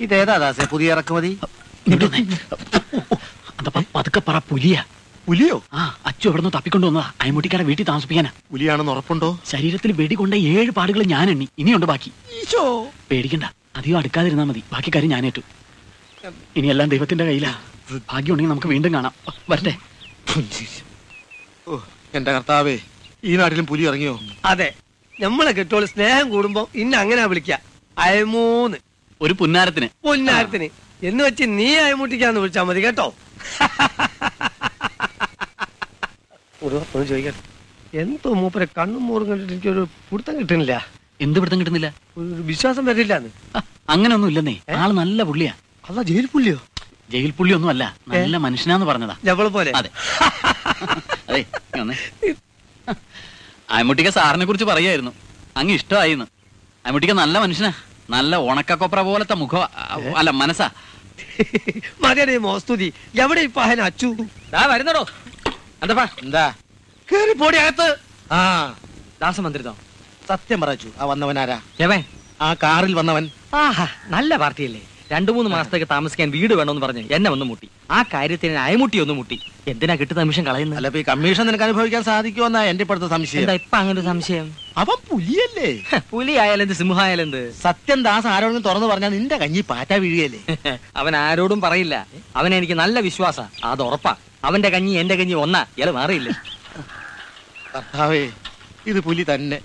ഇതേതാ ദാസേ പുതിയ ഇറക്കുമതി ഇങ്ങോട്ട് വന്നേ. അതപ്പ പതുക്കെ പറ പുലിയാ പുലിയോ ആ അച്ചു എവിടെ നിന്ന് തപ്പിക്കൊണ്ട് വന്നതാ അയമുട്ടിക്കാരെ വീട്ടിൽ താമസിപ്പിക്കാനാ പുലിയാണെന്ന് ഉറപ്പുണ്ടോ ശരീരത്തിൽ വെടി കൊണ്ട ഏഴ് പാടുകൾ ഞാൻ എണ്ണി ഇനിയുണ്ട് ബാക്കി ഈശോ പേടിക്കണ്ട അധികം അടുക്കാതിരുന്നാ മതി ബാക്കി കാര്യം ഞാനേറ്റു ഇനിയെല്ലാം ദൈവത്തിന്റെ കയ്യിലാ ഭാഗ്യമുണ്ടെങ്കിൽ നമുക്ക് വീണ്ടും കാണാം വരട്ടെ ഓ എന്റെ കർത്താവേ ഈ നാട്ടിലും പുലി ഇറങ്ങിയോ അതെ നമ്മളെ കെട്ടോള് സ്നേഹം കൂടുമ്പോ ഇന്ന അങ്ങനെ വിളിക്ക അയമൂന്ന് ഒരു പുന്നാരത്തിന് പൊന്നാരത്തിന് എന്ന് വെച്ച് നീ അയമുട്ടിക്കാന്ന് വിളിച്ചാ മതി കേട്ടോ ഒരു ഒന്ന് ചോദിക്കട്ടെ എന്തോ മൂപ്പരെ കണ്ണും മോറും കണ്ടിട്ട് എനിക്കൊരു പിടുത്തം കിട്ടുന്നില്ല എന്ത് പിടുത്തം കിട്ടുന്നില്ല ഒരു വിശ്വാസം വരില്ലാന്ന് ആ, അങ്ങനെയൊന്നും ഇല്ലെന്നേ ആള് നല്ല പുള്ളിയാ അല്ല ജയിൽ പുള്ളിയോ ജയിൽ പുള്ളി ഒന്നും അല്ല നല്ല മനുഷ്യനാന്ന് പറഞ്ഞതാ ഞമ്മളെ പോലെ അതെ അതെ ഇങ്ങ് വന്നേ. അയമുട്ടിക്ക സാറിനെ കുറിച്ച് പറയായിരുന്നു അങ്ങ് ഇഷ്ടമായിന്ന് അയമുട്ടിക്ക നല്ല മനുഷ്യനാ നല്ല ഉണക്കക്കൊപ്ര പോലത്തെ മുഖ അല്ല മനസ്സാ മതിയടേ മോസ്തുതി എവിടെ ഇപ്പൊ അഹന അച്ചു വരുന്നടോ എന്താ എന്താ കേറി പോടി അകത്ത് ആ ദാസം വന്നിരുന്നോ സത്യം പറച്ചു ആ വന്നവനാരാ എവൻ ആ കാറിൽ വന്നവൻ ആഹാ നല്ല പാർട്ടിയല്ലേ രണ്ടു മൂന്ന് മാസത്തേക്ക് താമസിക്കാൻ വീട് വേണമെന്ന് പറഞ്ഞ് എന്നെ ഒന്ന് മുട്ടി ആ കാര്യത്തിന് അയമുട്ടി ഒന്ന് മുട്ടി എന്തിനാ കിട്ടുന്ന നിമിഷം കളയുന്നത് അല്ല ഇപ്പൊ ഈ കമ്മീഷൻ നിനക്ക് അനുഭവിക്കാൻ സാധിക്കുമെന്നാ എന്റെ ഇപ്പോഴത്തെ സംശയം എന്താ ഇപ്പൊ അങ്ങനെ ഒരു സംശയം അവൻ പുലിയല്ലേ ഹ, പുലി ആയാലെന്ത് സിംഹായാലെന്ത് സത്യം ദാസ് ആരോടെങ്കിലും തുറന്നു പറഞ്ഞാൽ നിന്റെ കഞ്ഞി പാറ്റ വീഴുകയല്ലേ അവൻ ആരോടും പറയില്ല അവനെ എനിക്ക് നല്ല വിശ്വാസ അത് ഉറപ്പാ അവന്റെ കഞ്ഞി എന്റെ കഞ്ഞി ഒന്നാ ഇയാള് മാറിയില്ല കർത്താവേ ഇത് പുലി തന്നെ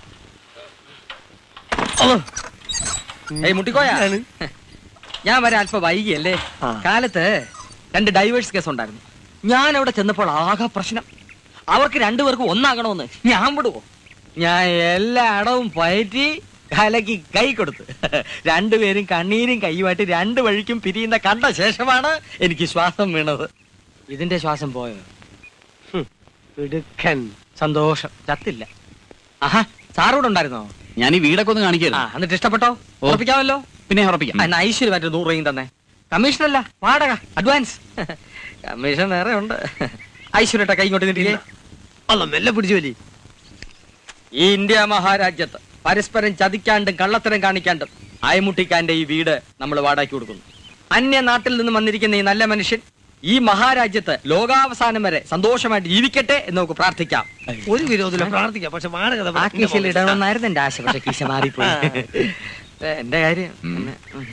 ഏയ് മുട്ടിക്കോയാ എന്താണ്? ഞാൻ വരെ അല്പം വൈകിയല്ലേ ആ. കാലത്ത് രണ്ട് ഡൈവേഴ്സ് കേസ് ഉണ്ടായിരുന്നു ഞാൻ അവിടെ ചെന്നപ്പോൾ ആകെ പ്രശ്നം അവർക്ക് രണ്ടുപേർക്കും ഒന്നാകണമെന്ന് ഞാൻ വിടുവോ ഞാൻ എല്ലാ അടവും പയറ്റി കലക്കി കൈ കൊടുത്തു രണ്ടുപേരും കണ്ണീരും കൈയുമായിട്ട് രണ്ട് വഴിക്കും പിരിയുന്ന കണ്ട ശേഷമാണ് എനിക്ക് ശ്വാസം വീണത് ഇതിന്റെ ശ്വാസം പോയോ മിടുക്കൻ സന്തോഷം ചത്തില്ല ആഹാ സാറൂടെ ഉണ്ടായിരുന്നോ ഞാൻ ഈ വീടൊക്കെ ഒന്ന് ആ കാണിക്കായിരുന്നു എന്നിട്ട് ഇഷ്ടപ്പെട്ടോ ഓ. ഉറപ്പിക്കാമല്ലോ പിന്നെ ഉറപ്പിക്കാം എന്നാ ഐശ്വര്യമായിട്ട് നൂറ് രൂപയും തന്നെ കമ്മീഷനല്ല വാടക അഡ്വാൻസ് കമ്മീഷൻ വേറെ ഉണ്ട് ഐശ്വര്യട്ട കൈ ഇങ്ങോട്ട് നീട്ടിയേ അല്ല മെല്ലെ പിടിച്ചു വലി ഈ ഇന്ത്യ മഹാരാജ്യത്ത് പരസ്പരം ചതിക്കാണ്ടും കള്ളത്തരം കാണിക്കാണ്ടും അയമുട്ടിക്കാന്റെ ഈ വീട് നമ്മൾ വാടകയ്ക്ക് കൊടുക്കുന്നു അന്യ നാട്ടിൽ നിന്ന് വന്നിരിക്കുന്ന ഈ നല്ല മനുഷ്യൻ ഈ മഹാരാജ്യത്ത് ലോകാവസാനം വരെ സന്തോഷമായിട്ട് ജീവിക്കട്ടെ എന്ന് നമുക്ക് പ്രാർത്ഥിക്കാം ഒരു വിരോധമില്ല പ്രാർത്ഥിക്കാം പക്ഷെ മാനകഥ ആ കീശയിൽ ഇടണമെന്നായിരുന്നു എന്റെ ആശ പക്ഷെ കീശ മാറിപ്പോയി ഏ, എന്റെ കാര്യം ഒന്ന്, ഉം.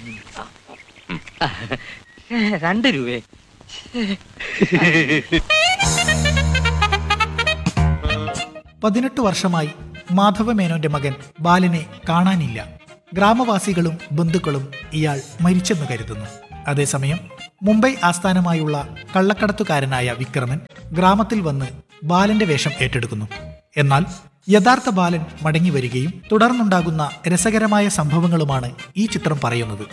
ഏ, രണ്ട് രൂപയെ പതിനെട്ട് വർഷമായി മാധവമേനോന്റെ മകൻ ബാലനെ കാണാനില്ല ഗ്രാമവാസികളും ബന്ധുക്കളും ഇയാൾ മരിച്ചെന്ന് കരുതുന്നു അതേസമയം മുംബൈ ആസ്ഥാനമായുള്ള കള്ളക്കടത്തുകാരനായ വിക്രമൻ ഗ്രാമത്തിൽ വന്ന് ബാലന്റെ വേഷം ഏറ്റെടുക്കുന്നു എന്നാൽ യഥാർത്ഥ ബാലൻ മടങ്ങി വരികയും തുടർന്നുണ്ടാകുന്ന രസകരമായ സംഭവങ്ങളുമാണ് ഈ ചിത്രം പറയുന്നത്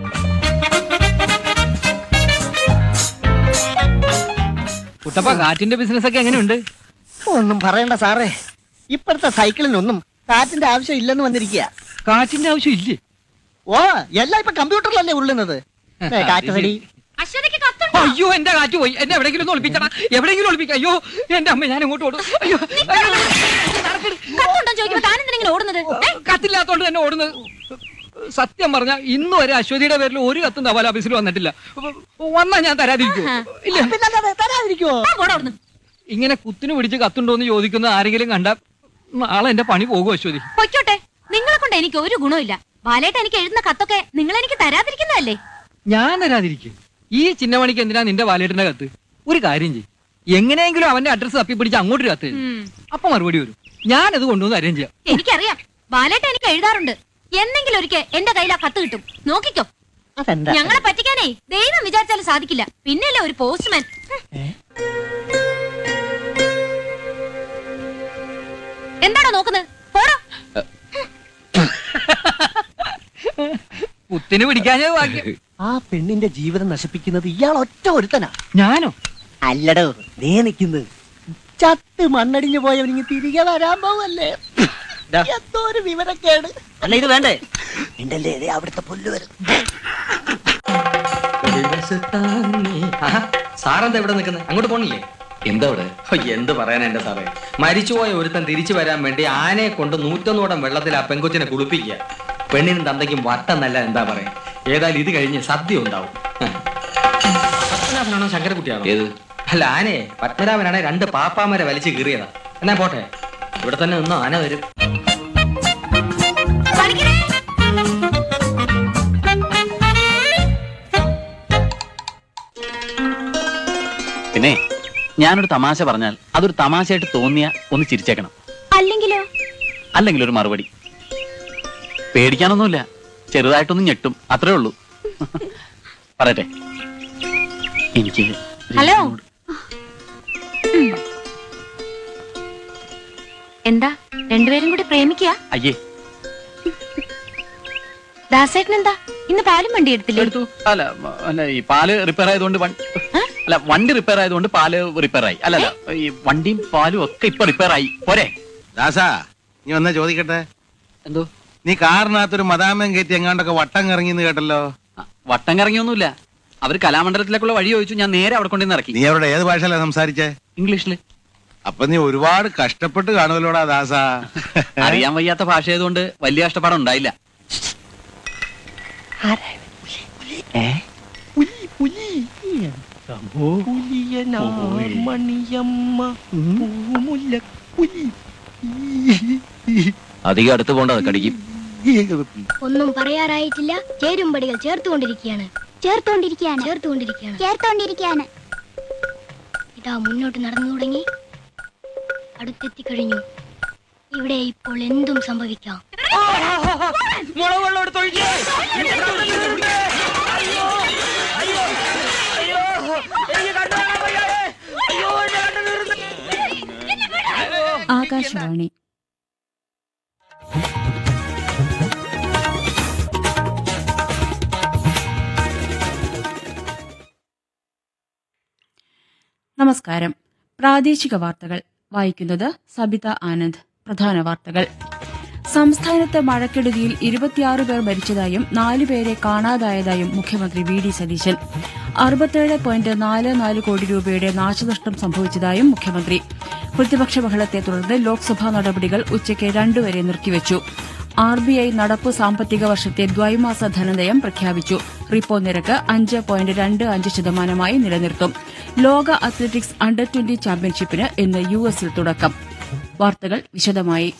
കുട്ടപ്പ കാറ്റിന്റെ ബിസിനസ് ഒക്കെ എങ്ങനെയുണ്ട് ഒന്നും പറയണ്ട സാറേ ഇപ്പോഴത്തെ സൈക്കിളിനൊന്നും കാറ്റിന്റെ ആവശ്യം ഇല്ലെന്ന് വന്നിരിക്കുക കാറ്റിന്റെ ആവശ്യം ഇല്ലേ ഓ എല്ലാം ഇപ്പൊ കമ്പ്യൂട്ടറിലല്ലേ ഉള്ളുന്നത് ദേ, കാറ്റ് റെഡി അശ്വതിക്ക് കത്തുണ്ടോ അയ്യോ എന്റെ കാറ്റ് പോയി എന്നെ എവിടെയെങ്കിലും ഒന്ന് ഒളിപ്പിച്ചടാ എവിടെയെങ്കിലും ഒളിപ്പിക്കാം അയ്യോ എന്റെ അമ്മ ഞാൻ ഇങ്ങോട്ട് ഓടും അയ്യോ അയ്യോ, നടക്കരുത്. കത്തുണ്ടോ ചോദിക്കുമ്പോ താൻ എന്തിനാ ഓടുന്നത് ഏ? കത്തില്ലാത്തോണ്ട് തന്നെ ഓടുന്നത് സത്യം പറഞ്ഞ ഇന്ന് വരെ അശ്വതിയുടെ പേരിൽ ഒരു കത്തും തപാൽ ഓഫീസിൽ വന്നിട്ടില്ല വന്നാ ഞാൻ തരാതിരിക്കൂ ഇല്ല പിന്നല്ലാതെ തരാതിരിക്കുവോ താൻ പോടാ അവിടുന്ന്. ഇങ്ങനെ കുത്തിന് പിടിച്ച് കത്തുണ്ടോ എന്ന് ചോദിക്കുന്ന ആരെങ്കിലും കണ്ട നാളെ എന്റെ പണി പോകും അശ്വതി പൊയ്ക്കോട്ടെ നിങ്ങളെ കൊണ്ട് എനിക്ക് ഒരു ഗുണമില്ല ബാലേട്ട് എനിക്ക് എഴുതുന്ന കത്തൊക്കെ നിങ്ങൾ എനിക്ക് തരാതിരിക്കുന്നതല്ലേ ഞാൻ തരാതിരിക്കും ഈ ചിന്നമണിക്ക് എന്തിനാ നിന്റെ വാലേട്ടിന്റെ കത്ത് ഒരു കാര്യം ചെയ്യും എങ്ങനെയെങ്കിലും അവന്റെ അഡ്രസ് തപ്പിപ്പിടിച്ച് അങ്ങോട്ട് ഒരു കത്ത് എഴുതി. ഉം. അപ്പൊ മറുപടി വരും ഞാനത് കൊണ്ടുവന്ന് അരേഞ്ച് ചെയ്യാം എനിക്കറിയാം ബാലേട്ട് എനിക്ക് എഴുതാറുണ്ട് എന്നെങ്കിലും ഒരിക്കൽ എന്റെ കയ്യിൽ ആ കത്ത് കിട്ടും നോക്കിക്കോ അതെന്താ ഞങ്ങളെ പറ്റിക്കാനേ ദൈവം വിചാരിച്ചാലും സാധിക്കില്ല പിന്നല്ലേ ഒരു പോസ്റ്റ്മാൻ എന്താണോ നോക്കുന്നത് പോടോ കുത്തിന് പിടിക്കാഞ്ഞേ ഭാഗ്യം ആ പെണ്ണിന്റെ ജീവിതം നശിപ്പിക്കുന്നത് ഇയാൾ ഒറ്റ ഒരുത്തനാ ഞാനോ അല്ലടോ നീ നിക്കുന്നത് ചത്ത് മണ്ണടിഞ്ഞു പോയവനിങ്ങ് തിരികെ വരാൻ പോവല്ലേ ദാ. എന്തോ ഒരു വിവരക്കേട് അല്ല ഇത് വേണ്ടേ ഉണ്ടല്ലേ ദേ അവിടുത്തെ പുല്ല് വരും സാറെന്താ ഇവിടെ നിൽക്കുന്നത് അങ്ങോട്ട് പോണില്ലേ എന്താ അവിടെ ഹോ, എന്ത് പറയാനാ എന്റെ സാറേ മരിച്ചുപോയ ഒരുത്തൻ തിരിച്ചു വരാൻ വേണ്ടി ആനയെ കൊണ്ട് നൂറ്റൊന്നോടം വെള്ളത്തിൽ ആ പെങ്കൊച്ചിനെ കുളിപ്പിക്കുക പെണ്ണിനും തന്തയ്ക്കും വട്ടെന്നല്ല എന്താ പറയാ ഏതായാലും ഇത് കഴിഞ്ഞ് സദ്യ ഉണ്ടാവും പത്മനാഭനാണോ ശങ്കരക്കുട്ടിയാണോ ഏത് അല്ല ആനയെ പത്മനാഭനാണെ രണ്ട് പാപ്പാമാരെ വലിച്ചു കീറിയതാ എന്നാ പോട്ടെ ഇവിടെ തന്നെ നിന്നോ ആന വരും പണിക്കരെ പിന്നെ ഞാനൊരു തമാശ പറഞ്ഞാൽ അതൊരു തമാശയായിട്ട് തോന്നിയ ഒന്ന് ചിരിച്ചേക്കണം അല്ലെങ്കിലോ അല്ലെങ്കിൽ ഒരു മറുപടി പേടിക്കാനൊന്നുമില്ല ചെറുതായിട്ടൊന്ന് ഞെട്ടും അത്രേ ഉള്ളൂ പറയട്ടെ എനിക്ക് ഹലോ എന്താ രണ്ടുപേരും കൂടി പ്രേമിക്കുക അയ്യേ ദാസേട്ടൻ എന്താ ഇന്ന് പാലും വണ്ടി എടുത്തില്ലേ എടുത്തു അല്ല മ- അല്ല ഈ പാല് റിപ്പയർ ആയതുകൊണ്ട് വൺ- അല്ല വണ്ടി റിപ്പയർ ആയതുകൊണ്ട് പാല് റിപ്പയർ ആയി അല്ല അല്ല ഈ വണ്ടിയും പാലും ഒക്കെ ഇപ്പൊ റിപ്പയർ ആയി പോരെ ദാസാ നീ വന്നാ ചോദിക്കട്ടെ എന്തോ നീ കാറിനകത്തൊരു മദാമൻ കയറ്റി എങ്ങാണ്ടൊക്കെ വട്ടം കറങ്ങിന്ന് കേട്ടല്ലോ ആ, വട്ടം കറങ്ങിയൊന്നുമില്ല അവര് കലാമണ്ഡലത്തിലേക്കുള്ള വഴി ചോദിച്ചു ഞാൻ നേരെ അവിടെ കൊണ്ടുവന്ന് ഇറക്കി നീ അവരുടെ ഏത് ഭാഷയിലാ സംസാരിച്ചേ ഇംഗ്ലീഷില് അപ്പൊ നീ ഒരുപാട് കഷ്ടപ്പെട്ട് കാണുമല്ലോടാ ദാസാ അറിയാൻ വയ്യാത്ത ഭാഷ ആയതുകൊണ്ട് വലിയ കഷ്ടപ്പാടം ഉണ്ടായില്ല ഏ അധികം അടുത്ത് പോണ്ട കടിക്കും ഒന്നും പറയാറായിട്ടില്ല ചേരുംപടികൾ ചേർത്തുകൊണ്ടിരിക്കുകയാണ് ചേർത്തുകൊണ്ടിരിക്കുകയാണ് ചേർത്തുകൊണ്ടിരിക്കുകയാണ് ചേർത്തുകൊണ്ടിരിക്കുകയാണ് ഇതാ മുന്നോട്ട് നടന്നു തുടങ്ങി അടുത്തെത്തിക്കഴിഞ്ഞു ഇവിടെ ഇപ്പോൾ എന്തും സംഭവിക്കാം മുളക് വെള്ളം എടുത്തൊഴിച്ച് ആകാശവാണി നമസ്കാരം പ്രാദേശിക വാർത്തകൾ വായിക്കുന്നത് സബിത ആനന്ദ് പ്രധാന വാർത്തകൾ സംസ്ഥാനത്ത് മഴക്കെടുതിയിൽ ഇരുപത്തിയാറ് പേർ മരിച്ചതായും നാലു പേരെ കാണാതായതായും മുഖ്യമന്ത്രി വി ഡി സതീശൻ അറുപത്തേഴ് പോയിന്റ് നാല് നാല് കോടി രൂപയുടെ നാശനഷ്ടം സംഭവിച്ചതായും മുഖ്യമന്ത്രി പ്രതിപക്ഷ ബഹളത്തെ തുടർന്ന് ലോക്സഭാ നടപടികൾ ഉച്ചയ്ക്ക് രണ്ടുവരെ നിർത്തിവച്ചു ആർ ബി ഐ നടപ്പു സാമ്പത്തിക വർഷത്തെ ദ്വൈമാസ ധനനയം പ്രഖ്യാപിച്ചു റിപ്പോ നിരക്ക് അഞ്ച് പോയിന്റ് രണ്ട് അഞ്ച് ശതമാനമായി നിലനിർത്തും ലോക അത്ലറ്റിക്സ് അണ്ടർ ട്വന്റി ചാമ്പ്യൻഷിപ്പിന് ഇന്ന് യു എസിൽ തുടക്കം വാർത്തകൾ വിശദമായി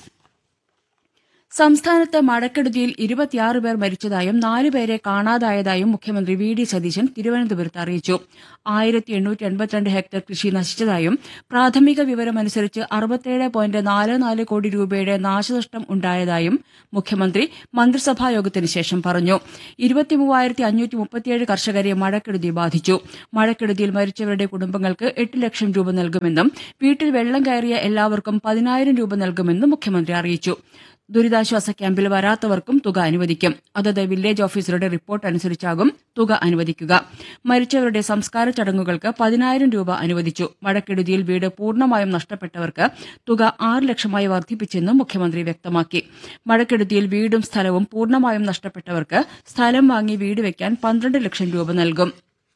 സംസ്ഥാനത്ത് മഴക്കെടുതിയിൽ ഇരുപത്തിയാറ് പേർ മരിച്ചതായും നാലുപേരെ കാണാതായതായും മുഖ്യമന്ത്രി വി ഡി സതീശൻ തിരുവനന്തപുരത്ത് അറിയിച്ചു ആയിരത്തി എണ്ണൂറ്റി എൺപത്തിരണ്ട് ഹെക്ടർ കൃഷി നശിച്ചതായും പ്രാഥമിക വിവരമനുസരിച്ച് അറുപത്തേഴ് പോയിന്റ് നാല് നാല് കോടി രൂപയുടെ നാശനഷ്ടം ഉണ്ടായതായും മുഖ്യമന്ത്രി മന്ത്രിസഭാ യോഗത്തിന് ശേഷം പറഞ്ഞു ഇരുപത്തിമൂവായിരത്തി അഞ്ഞൂറ്റി മുപ്പത്തിയേഴ് കർഷകരെ മഴക്കെടുതി ബാധിച്ചു മഴക്കെടുതിയിൽ മരിച്ചവരുടെ കുടുംബങ്ങൾക്ക് എട്ട് ലക്ഷം രൂപ നൽകുമെന്നും വീട്ടിൽ വെള്ളം കയറിയ എല്ലാവർക്കും പതിനായിരം രൂപ നൽകുമെന്നും മുഖ്യമന്ത്രി അറിയിച്ചു ദുരിതാശ്വാസ ക്യാമ്പിൽ വരാത്തവർക്കും തുക അനുവദിക്കും അതത് വില്ലേജ് ഓഫീസറുടെ റിപ്പോർട്ട് അനുസരിച്ചാകും തുക അനുവദിക്കുക മരിച്ചവരുടെ സംസ്കാര ചടങ്ങുകൾക്ക് പതിനായിരം രൂപ അനുവദിച്ചു മഴക്കെടുതിയിൽ വീട് പൂർണ്ണമായും നഷ്ടപ്പെട്ടവർക്ക് തുക ആറ് ലക്ഷമായി വർദ്ധിപ്പിച്ചെന്നും മുഖ്യമന്ത്രി വ്യക്തമാക്കി മഴക്കെടുതിയിൽ വീടും സ്ഥലവും പൂർണ്ണമായും നഷ്ടപ്പെട്ടവർക്ക് സ്ഥലം വാങ്ങി വീട് വയ്ക്കാൻ പന്ത്രണ്ട് ലക്ഷം രൂപ നൽകും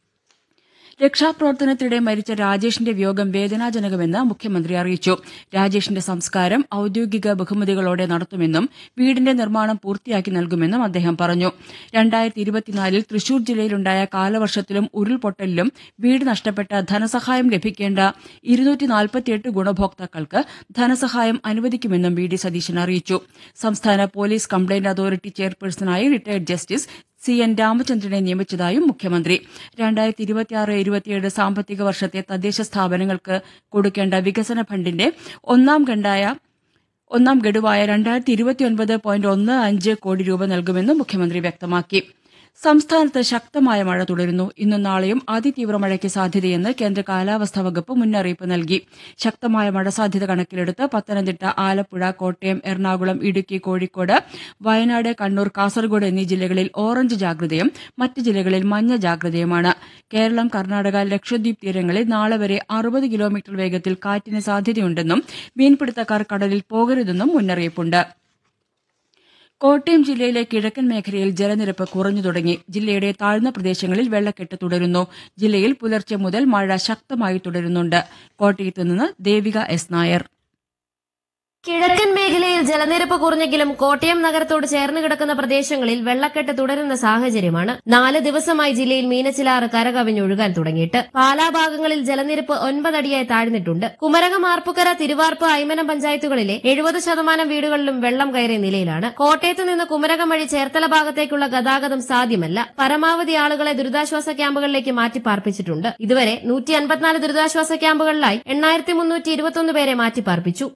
രക്ഷാപ്രവർത്തനത്തിനിടെ മരിച്ച രാജേഷിന്റെ വിയോഗം വേദനാജനകമെന്ന് മുഖ്യമന്ത്രി അറിയിച്ചു രാജേഷിന്റെ സംസ്കാരം ഔദ്യോഗിക ബഹുമതികളോടെ നടത്തുമെന്നും വീടിന്റെ നിർമ്മാണം പൂർത്തിയാക്കി നൽകുമെന്നും അദ്ദേഹം പറഞ്ഞു രണ്ടായിരത്തി ഇരുപത്തിനാലിൽ തൃശൂർ ജില്ലയിലുണ്ടായ കാലവർഷത്തിലും ഉരുൾപൊട്ടലിലും വീട് നഷ്ടപ്പെട്ട ധനസഹായം ലഭിക്കേണ്ട ഇരുന്നൂറ്റി നാൽപ്പത്തിയെട്ട് ഗുണഭോക്താക്കൾക്ക് ധനസഹായം അനുവദിക്കുമെന്നും വി ഡി സതീശൻ അറിയിച്ചു സംസ്ഥാന പോലീസ് കംപ്ലയിന്റ് അതോറിറ്റി ചെയർപേഴ്സണായി റിട്ടയർഡ് ജസ്റ്റിസ് സി എൻ രാമചന്ദ്രനെ നിയമിച്ചതായും മുഖ്യമന്ത്രി രണ്ടായിരത്തി ഇരുപത്തിയാറ് ഇരുപത്തിയേഴ് സാമ്പത്തിക വർഷത്തെ തദ്ദേശ സ്ഥാപനങ്ങൾക്ക് കൊടുക്കേണ്ട വികസന ഫണ്ടിന്റെ ഒന്നാം ഖണ്ഡായ ഒന്നാം ഗഡുവായ രണ്ടായിരത്തി ഇരുപത്തിയൊൻപത് പോയിന്റ് ഒന്ന് അഞ്ച് കോടി രൂപ നൽകുമെന്നും മുഖ്യമന്ത്രി വ്യക്തമാക്കി സംസ്ഥാനത്ത് ശക്തമായ മഴ തുടരുന്നു ഇന്നും നാളെയും അതിതീവ്ര മഴയ്ക്ക് സാധ്യതയെന്ന് കേന്ദ്ര കാലാവസ്ഥാ വകുപ്പ് മുന്നറിയിപ്പ് നൽകി ശക്തമായ മഴ സാധ്യത കണക്കിലെടുത്ത് പത്തനംതിട്ട ആലപ്പുഴ കോട്ടയം എറണാകുളം ഇടുക്കി കോഴിക്കോട് വയനാട് കണ്ണൂർ കാസർഗോഡ് എന്നീ ജില്ലകളിൽ ഓറഞ്ച് ജാഗ്രതയും മറ്റ് ജില്ലകളിൽ മഞ്ഞ ജാഗ്രതയുമാണ് കേരളം കർണാടക ലക്ഷദ്വീപ് തീരങ്ങളിൽ നാളെ വരെ അറുപത് കിലോമീറ്റർ വേഗത്തിൽ കാറ്റിന് സാധ്യതയുണ്ടെന്നും മീൻപിടുത്തക്കാർ കടലിൽ പോകരുതെന്നും മുന്നറിയിപ്പുണ്ട് കോട്ടയം ജില്ലയിലെ കിഴക്കൻ മേഖലയിൽ ജലനിരപ്പ് കുറഞ്ഞു തുടങ്ങി ജില്ലയുടെ താഴ്ന്ന പ്രദേശങ്ങളിൽ വെള്ളക്കെട്ട് തുടരുന്നു ജില്ലയിൽ പുലർച്ചെ മുതൽ മഴ ശക്തമായി തുടരുന്നുണ്ട് കോട്ടയത്ത് നിന്ന് ദേവിക എസ് നായർ കിഴക്കൻ മേഖലയിൽ ജലനിരപ്പ് കുറഞ്ഞെങ്കിലും കോട്ടയം നഗരത്തോട് ചേർന്ന് കിടക്കുന്ന പ്രദേശങ്ങളിൽ വെള്ളക്കെട്ട് തുടരുന്ന സാഹചര്യമാണ് നാല് ദിവസമായി ജില്ലയിൽ മീനച്ചിലാറ് കരകവിഞ്ഞൊഴുകാൻ തുടങ്ങിയിട്ട് പാലാ ഭാഗങ്ങളിൽ ജലനിരപ്പ് ഒൻപതടിയായി താഴ്ന്നിട്ടുണ്ട് കുമരകം ആർപ്പുക്കര തിരുവാർപ്പ് ഐമനം പഞ്ചായത്തുകളിലെ എഴുപത് ശതമാനം വീടുകളിലും വെള്ളം കയറിയ നിലയിലാണ് കോട്ടയത്ത് നിന്ന് കുമരകം വഴി ചേർത്തല ഭാഗത്തേക്കുള്ള ഗതാഗതം സാധ്യമല്ല പരമാവധി ആളുകളെ ദുരിതാശ്വാസ ക്യാമ്പുകളിലേക്ക് മാറ്റി പാർപ്പിച്ചിട്ടുണ്ട് ഇതുവരെ നൂറ്റി അൻപത്തിനാല് ദുരിതാശ്വാസ ക്യാമ്പുകളിലായി എണ്ണായിരത്തി മുന്നൂറ്റി ഇരുപത്തൊന്ന് പേരെ മാറ്റി പാർപ്പിച്ചു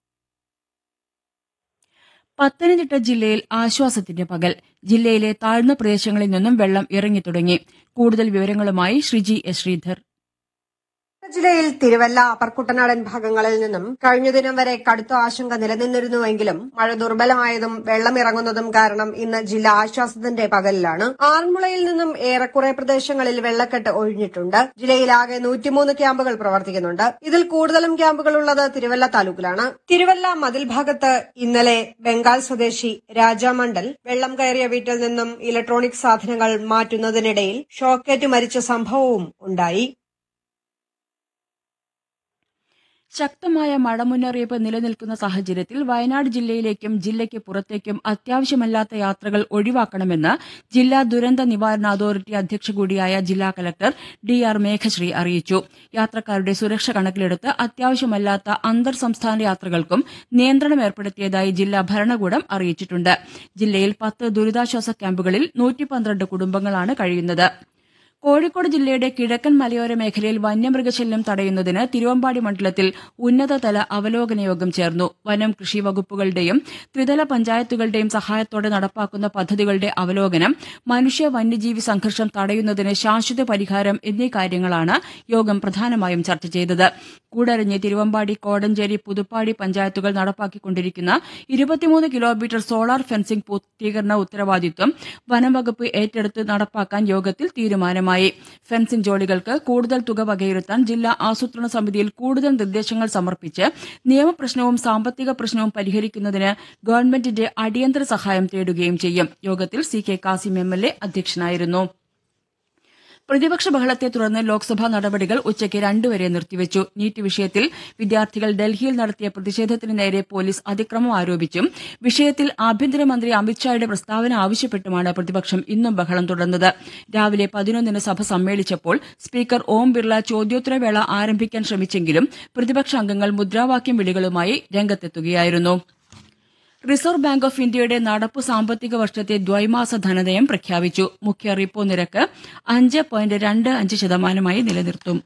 പത്തനംതിട്ട ജില്ലയിൽ ആശ്വാസത്തിന്റെ പകൽ ജില്ലയിലെ താഴ്ന്ന പ്രദേശങ്ങളിൽ നിന്നും വെള്ളം ഇറങ്ങിത്തുടങ്ങി കൂടുതൽ വിവരങ്ങളുമായി ശ്രീജി എസ് ശ്രീധർ ജില്ലയിൽ തിരുവല്ല അപ്പർ കുട്ടനാടൻ ഭാഗങ്ങളിൽ നിന്നും കഴിഞ്ഞ ദിനം വരെ കടുത്ത ആശങ്ക നിലനിന്നിരുന്നുവെങ്കിലും മഴ ദുർബലമായതും വെള്ളമിറങ്ങുന്നതും കാരണം ഇന്ന് ജില്ല ആശ്വാസത്തിന്റെ പകലിലാണ് ആറന്മുളയിൽ നിന്നും ഏറെക്കുറെ പ്രദേശങ്ങളിൽ വെള്ളക്കെട്ട് ഒഴിഞ്ഞിട്ടുണ്ട് ജില്ലയിലാകെ നൂറ്റിമൂന്ന് ക്യാമ്പുകൾ പ്രവർത്തിക്കുന്നുണ്ട് ഇതിൽ കൂടുതലും ക്യാമ്പുകൾ ഉള്ളത് തിരുവല്ല താലൂക്കിലാണ് തിരുവല്ല മതിൽ ഭാഗത്ത് ഇന്നലെ ബംഗാൾ സ്വദേശി രാജാമണ്ഡൽ വെള്ളം കയറിയ വീട്ടിൽ നിന്നും ഇലക്ട്രോണിക് സാധനങ്ങൾ മാറ്റുന്നതിനിടയിൽ ഷോക്കേറ്റ് മരിച്ച സംഭവവും ഉണ്ടായി ശക്തമായ മഴ മുന്നറിയിപ്പ് നിലനിൽക്കുന്ന സാഹചര്യത്തിൽ വയനാട് ജില്ലയിലേക്കും ജില്ലയ്ക്ക് പുറത്തേക്കും അത്യാവശ്യമല്ലാത്ത യാത്രകൾ ഒഴിവാക്കണമെന്ന് ജില്ലാ ദുരന്ത നിവാരണ അതോറിറ്റി അധ്യക്ഷ കൂടിയായ ജില്ലാ കലക്ടർ ഡി ആർ മേഘശ്രീ അറിയിച്ചു യാത്രക്കാരുടെ സുരക്ഷ കണക്കിലെടുത്ത് അത്യാവശ്യമല്ലാത്ത അന്തർ സംസ്ഥാന യാത്രകൾക്കും നിയന്ത്രണം ഏർപ്പെടുത്തിയതായി ജില്ലാ ഭരണകൂടം അറിയിച്ചിട്ടുണ്ട് ജില്ലയിൽ പത്ത് ദുരിതാശ്വാസ ക്യാമ്പുകളിൽ നൂറ്റി പന്ത്രണ്ട് കുടുംബങ്ങളാണ് കഴിയുന്നത് കോഴിക്കോട് ജില്ലയുടെ കിഴക്കൻ മലയോര മേഖലയിൽ വന്യമൃഗശല്യം തടയുന്നതിന് തിരുവമ്പാടി മണ്ഡലത്തിൽ ഉന്നതതല അവലോകന യോഗം ചേർന്നു വനം കൃഷി വകുപ്പുകളുടെയും ത്രിതല പഞ്ചായത്തുകളുടെയും സഹായത്തോടെ നടപ്പാക്കുന്ന പദ്ധതികളുടെ അവലോകനം മനുഷ്യ വന്യജീവി സംഘർഷം തടയുന്നതിന് ശാശ്വത പരിഹാരം എന്നീ കാര്യങ്ങളാണ് യോഗം പ്രധാനമായും ചർച്ച ചെയ്തത് കൂടരഞ്ഞ് തിരുവമ്പാടി കോടഞ്ചേരി പുതുപ്പാടി പഞ്ചായത്തുകൾ നടപ്പാക്കിക്കൊണ്ടിരിക്കുന്ന ഇരുപത്തിമൂന്ന് കിലോമീറ്റർ സോളാർ ഫെൻസിംഗ് പൂർത്തീകരണ ഉത്തരവാദിത്വം വനംവകുപ്പ് ഏറ്റെടുത്ത് നടപ്പാക്കാൻ യോഗത്തിൽ തീരുമാനമായി ഫെൻസിംഗ് ജോലികൾക്ക് കൂടുതൽ തുക വകയിരുത്താൻ ജില്ലാ ആസൂത്രണ സമിതിയിൽ കൂടുതൽ നിർദ്ദേശങ്ങൾ സമർപ്പിച്ച് നിയമപ്രശ്നവും സാമ്പത്തിക പ്രശ്നവും പരിഹരിക്കുന്നതിന് ഗവൺമെന്റിന്റെ അടിയന്തര സഹായം തേടുകയും ചെയ്യും യോഗത്തിൽ C K Kasim M L A അധ്യക്ഷനായിരുന്നു പ്രതിപക്ഷ ബഹളത്തെ തുടർന്ന് ലോക്സഭാ നടപടികൾ ഉച്ചയ്ക്ക് രണ്ടുവരെ നിർത്തിവെച്ചു നീറ്റ് വിഷയത്തിൽ വിദ്യാർത്ഥികൾ ഡൽഹിയിൽ നടത്തിയ പ്രതിഷേധത്തിന് നേരെ പോലീസ് അതിക്രമം ആരോപിച്ചും വിഷയത്തിൽ ആഭ്യന്തരമന്ത്രി അമിത്ഷായുടെ പ്രസ്താവന ആവശ്യപ്പെട്ടുമാണ് പ്രതിപക്ഷം ഇന്നും ബഹളം തുടർന്നത് രാവിലെ പതിനൊന്നിന് സഭ സമ്മേളിച്ചപ്പോൾ സ്പീക്കർ ഓം ബിർള ചോദ്യോത്തരവേള ആരംഭിക്കാൻ ശ്രമിച്ചെങ്കിലും പ്രതിപക്ഷ അംഗങ്ങൾ മുദ്രാവാക്യം വിളികളുമായി രംഗത്തെത്തുകയായിരുന്നു റിസർവ് ബാങ്ക് ഓഫ് ഇന്ത്യയുടെ നടപ്പു സാമ്പത്തിക വർഷത്തെ ദ്വൈമാസ ധനനയം പ്രഖ്യാപിച്ചു മുഖ്യ റിപ്പോ നിരക്ക് അഞ്ച് പോയിന്റ് രണ്ട് അഞ്ച് ശതമാനമായി നിലനിർത്തും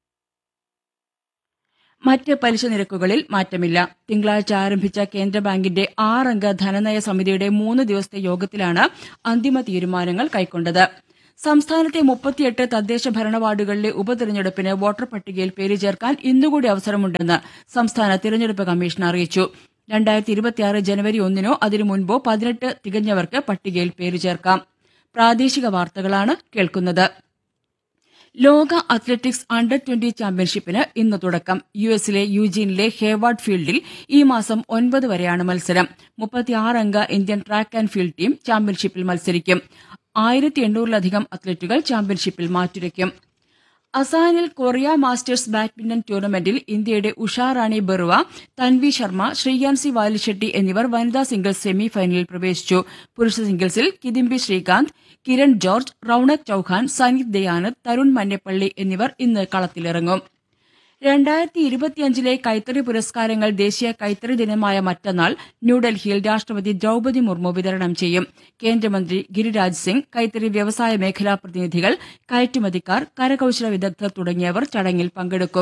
മറ്റ് പലിശ നിരക്കുകളിൽ മാറ്റമില്ല തിങ്കളാഴ്ച ആരംഭിച്ച കേന്ദ്ര ബാങ്കിന്റെ ആറംഗ ധനനയ സമിതിയുടെ മൂന്ന് ദിവസത്തെ യോഗത്തിലാണ് അന്തിമ തീരുമാനങ്ങൾ കൈക്കൊണ്ടത് സംസ്ഥാനത്തെ മുപ്പത്തിയെട്ട് തദ്ദേശ ഭരണ വാർഡുകളിലെ ഉപതെരഞ്ഞെടുപ്പിന് വോട്ടർ പട്ടികയിൽ പേര് ചേർക്കാൻ ഇന്നുകൂടി അവസരമുണ്ടെന്ന് സംസ്ഥാന തിരഞ്ഞെടുപ്പ് കമ്മീഷൻ അറിയിച്ചു രണ്ടായിരത്തി ഇരുപത്തിയാറ് ജനുവരി ഒന്നിനോ അതിനു മുൻപോ പതിനെട്ട് തികഞ്ഞവർക്ക് പട്ടികയിൽ പേര് ചേർക്കാം പ്രാദേശിക വാർത്തകളാണ് കേൾക്കുന്നത് ലോക അത്ലറ്റിക്സ് അണ്ടർ ട്വന്റി ചാമ്പ്യൻഷിപ്പിന് ഇന്ന് തുടക്കം യു എസിലെ യൂജീനിലെ ഹേവാർഡ് ഫീൽഡിൽ ഈ മാസം ഒൻപത് വരെയാണ് മത്സരം മുപ്പത്തിയാറ് അംഗ Indian track and field team ചാമ്പ്യൻഷിപ്പിൽ മത്സരിക്കും ആയിരത്തി എണ്ണൂറിലധികം അത്ലറ്റുകൾ ചാമ്പ്യൻഷിപ്പിൽ മാറ്റുരയ്ക്കും അസാനിൽ കൊറിയ മാസ്റ്റേഴ്സ് ബാഡ്മിന്റൺ ടൂർണമെന്റിൽ ഇന്ത്യയുടെ ഉഷാറാണി ബറുവ തൻവി ശർമ്മ ശ്രീയാൻസി വാലിഷെട്ടി എന്നിവർ വനിതാ സിംഗിൾസ് സെമി ഫൈനലിൽ പ്രവേശിച്ചു പുരുഷ സിംഗിൾസിൽ കിദിംബി ശ്രീകാന്ത് കിരൺ ജോർജ് റൌണക് ചൌഹാൻ സനീത് ദയാനന്ദ് തരുൺ മന്നപ്പള്ളി എന്നിവർ ഇന്ന് കളത്തിലിറങ്ങും രണ്ടായിരത്തി ഇരുപത്തിയഞ്ചിലെ കൈത്തറി പുരസ്കാരങ്ങൾ ദേശീയ കൈത്തറി ദിനമായ മറ്റന്നാൾ ന്യൂഡൽഹിയിൽ രാഷ്ട്രപതി ദ്രൌപതി മുർമു വിതരണം ചെയ്യും കേന്ദ്രമന്ത്രി ഗിരിരാജ് സിംഗ് കൈത്തറി വ്യവസായ മേഖലാ പ്രതിനിധികൾ കയറ്റുമതിക്കാർ കരകൌശല വിദഗ്ധർ തുടങ്ങിയവർ ചടങ്ങിൽ പങ്കെടുക്കും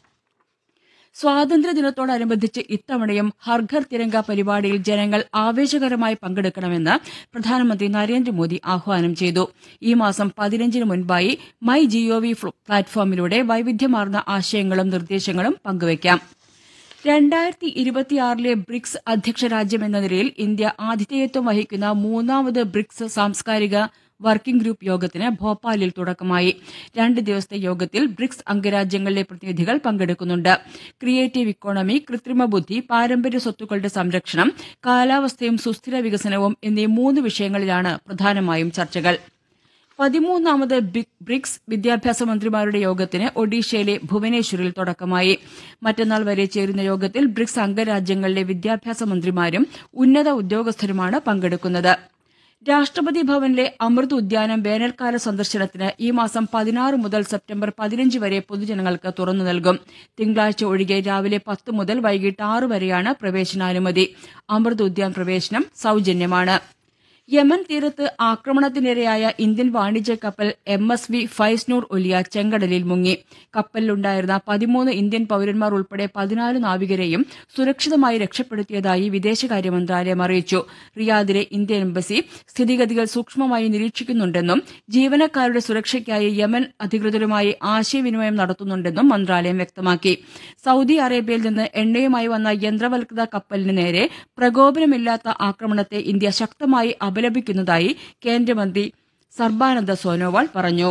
സ്വാതന്ത്ര്യദിനത്തോടനുബന്ധിച്ച് ഇത്തവണയും ഹർഘർ തിരങ്ക പരിപാടിയിൽ ജനങ്ങൾ ആവേശകരമായി പങ്കെടുക്കണമെന്ന് പ്രധാനമന്ത്രി നരേന്ദ്രമോദി ആഹ്വാനം ചെയ്തു ഈ മാസം പതിനഞ്ചിന് മുൻപായി മൈ ജിഒവി പ്ലാറ്റ്ഫോമിലൂടെ വൈവിധ്യമാർന്ന ആശയങ്ങളും നിർദ്ദേശങ്ങളും പങ്കുവയ്ക്കാം രണ്ടായിരത്തി ഇരുപത്തിയാറിലെ ബ്രിക്സ് അധ്യക്ഷ രാജ്യമെന്ന നിലയിൽ ഇന്ത്യ ആതിഥേയത്വം വഹിക്കുന്ന മൂന്നാമത് ബ്രിക്സ് സാംസ്കാരിക വർക്കിംഗ് ഗ്രൂപ്പ് യോഗത്തിന് ഭോപ്പാലിൽ തുടക്കമായി രണ്ട് ദിവസത്തെ യോഗത്തിൽ ബ്രിക്സ് അംഗരാജ്യങ്ങളിലെ പ്രതിനിധികൾ പങ്കെടുക്കുന്നുണ്ട് ക്രിയേറ്റീവ് ഇക്കോണമി കൃത്രിമ ബുദ്ധി പാരമ്പര്യ സ്വത്തുക്കളുടെ സംരക്ഷണം കാലാവസ്ഥയും സുസ്ഥിര വികസനവും എന്നീ മൂന്ന് വിഷയങ്ങളിലാണ് പ്രധാനമായും ചർച്ചകൾ പതിമൂന്നാമത് ബി- ബ്രിക്സ് വിദ്യാഭ്യാസ മന്ത്രിമാരുടെ യോഗത്തിന് ഒഡീഷയിലെ ഭുവനേശ്വറിൽ തുടക്കമായി മറ്റന്നാൾ വരെ ചേരുന്ന യോഗത്തിൽ ബ്രിക്സ് അംഗരാജ്യങ്ങളിലെ വിദ്യാഭ്യാസ മന്ത്രിമാരും ഉന്നത ഉദ്യോഗസ്ഥരുമാണ് പങ്കെടുക്കുന്നത് രാഷ്ട്രപതി ഭവനിലെ അമൃത് ഉദ്യാനം വേനൽക്കാല സന്ദർശനത്തിന് ഈ മാസം പതിനാറ് മുതൽ സെപ്റ്റംബർ പതിനഞ്ച് വരെ പൊതുജനങ്ങൾക്ക് തുറന്നു നൽകും തിങ്കളാഴ്ച ഒഴികെ രാവിലെ പത്ത് മുതൽ വൈകിട്ട് ആറ് വരെയാണ് പ്രവേശനാനുമതി അമൃത് ഉദ്യാൻ പ്രവേശനം സൌജന്യമാണ് യമൻ തീരത്ത് ആക്രമണത്തിനിരയായ ഇന്ത്യൻ വാണിജ്യ കപ്പൽ എം എസ് വി ഫൈസ്നൂർ ഒലിയ ചെങ്കടലിൽ മുങ്ങി കപ്പലിലുണ്ടായിരുന്ന പതിമൂന്ന് ഇന്ത്യൻ പൌരന്മാർ ഉൾപ്പെടെ പതിനാല് നാവികരെയും സുരക്ഷിതമായി രക്ഷപ്പെടുത്തിയതായി വിദേശകാര്യ മന്ത്രാലയം അറിയിച്ചു റിയാദിലെ ഇന്ത്യൻ എംബസി സ്ഥിതിഗതികൾ സൂക്ഷ്മമായി നിരീക്ഷിക്കുന്നുണ്ടെന്നും ജീവനക്കാരുടെ സുരക്ഷയ്ക്കായി യമൻ അധികൃതരുമായി ആശയവിനിമയം നടത്തുന്നുണ്ടെന്നും മന്ത്രാലയം വ്യക്തമാക്കി സൌദി അറേബ്യയിൽ നിന്ന് എണ്ണയുമായി വന്ന യന്ത്രവൽകൃത കപ്പലിന് നേരെ പ്രകോപനമില്ലാത്ത ആക്രമണത്തെ ഇന്ത്യ ശക്തമായി അപലപിക്കുന്നതായി കേന്ദ്രമന്ത്രി സർബാനന്ദ സോനോവാൾ പറഞ്ഞു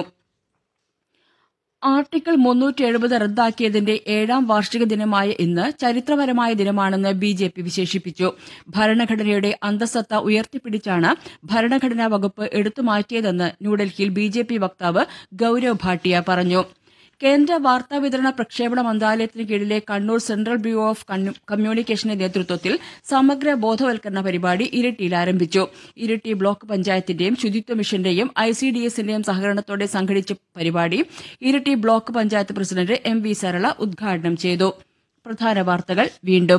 ആർട്ടിക്കിൾ മുന്നൂറ്റി എഴുപത് റദ്ദാക്കിയതിന്റെ ഏഴാം വാർഷിക ദിനമായ ഇന്ന് ചരിത്രപരമായ ദിനമാണെന്ന് ബി ജെ പി വിശേഷിപ്പിച്ചു ഭരണഘടനയുടെ അന്തസത്ത ഉയർത്തിപ്പിടിച്ചാണ് ഭരണഘടനാ വകുപ്പ് എടുത്തുമാറ്റിയതെന്ന് ന്യൂഡൽഹിയിൽ ബി ജെ പി വക്താവ് ഗൌരവ് ഭാട്ടിയ പറഞ്ഞു കേന്ദ്ര വാർത്താവിതരണ പ്രക്ഷേപണ മന്ത്രാലയത്തിന് കീഴിലെ കണ്ണൂർ സെൻട്രൽ ബ്യൂറോ ഓഫ് കണ്ണു- കമ്മ്യൂണിക്കേഷന്റെ നേതൃത്വത്തിൽ സമഗ്ര ബോധവൽക്കരണ പരിപാടി ഇരിട്ടിയിൽ ആരംഭിച്ചു ഇരിട്ടി ബ്ലോക്ക് പഞ്ചായത്തിന്റെയും ശുചിത്വ മിഷന്റെയും ഐ സി ഡി എസിന്റെയും സഹകരണത്തോടെ സംഘടിച്ച പരിപാടി Iritty block panchayat president M V Sarala ഉദ്ഘാടനം ചെയ്തു പ്രധാന വാർത്തകൾ വീണ്ടും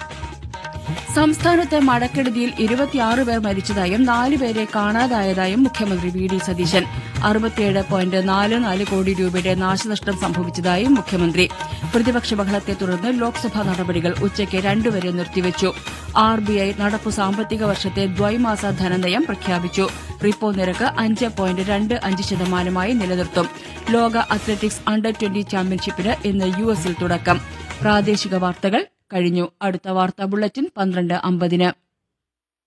സംസ്ഥാനത്ത് മഴക്കെടുതിയിൽ ഇരുപത്തിയാറ് പേർ മരിച്ചതായും നാലുപേരെ കാണാതായതായും മുഖ്യമന്ത്രി വി ഡി സതീശൻ അറുപത്തിയേഴ് പോയിന്റ് നാല് നാല് കോടി രൂപയുടെ നാശനഷ്ടം സംഭവിച്ചതായും മുഖ്യമന്ത്രി പ്രതിപക്ഷ ബഹളത്തെ തുടർന്ന് ലോക്സഭാ നടപടികൾ ഉച്ചയ്ക്ക് രണ്ടുവരെ നിർത്തിവച്ചു ആർ ബി ഐ നടപ്പു സാമ്പത്തിക വർഷത്തെ ദ്വൈമാസ ധനനയം പ്രഖ്യാപിച്ചു റിപ്പോ നിരക്ക് അഞ്ച് പോയിന്റ് രണ്ട് അഞ്ച് ശതമാനമായി നിലനിർത്തും ലോക അത്ലറ്റിക്സ് അണ്ടർ ട്വന്റി ചാമ്പ്യൻഷിപ്പിന് ഇന്ന് യു എസിൽ തുടക്കം പ്രാദേശിക വാർത്തകൾ കഴിഞ്ഞു അടുത്ത വാർത്താ ബുള്ളറ്റിൻ പന്ത്രണ്ട് അമ്പതിന്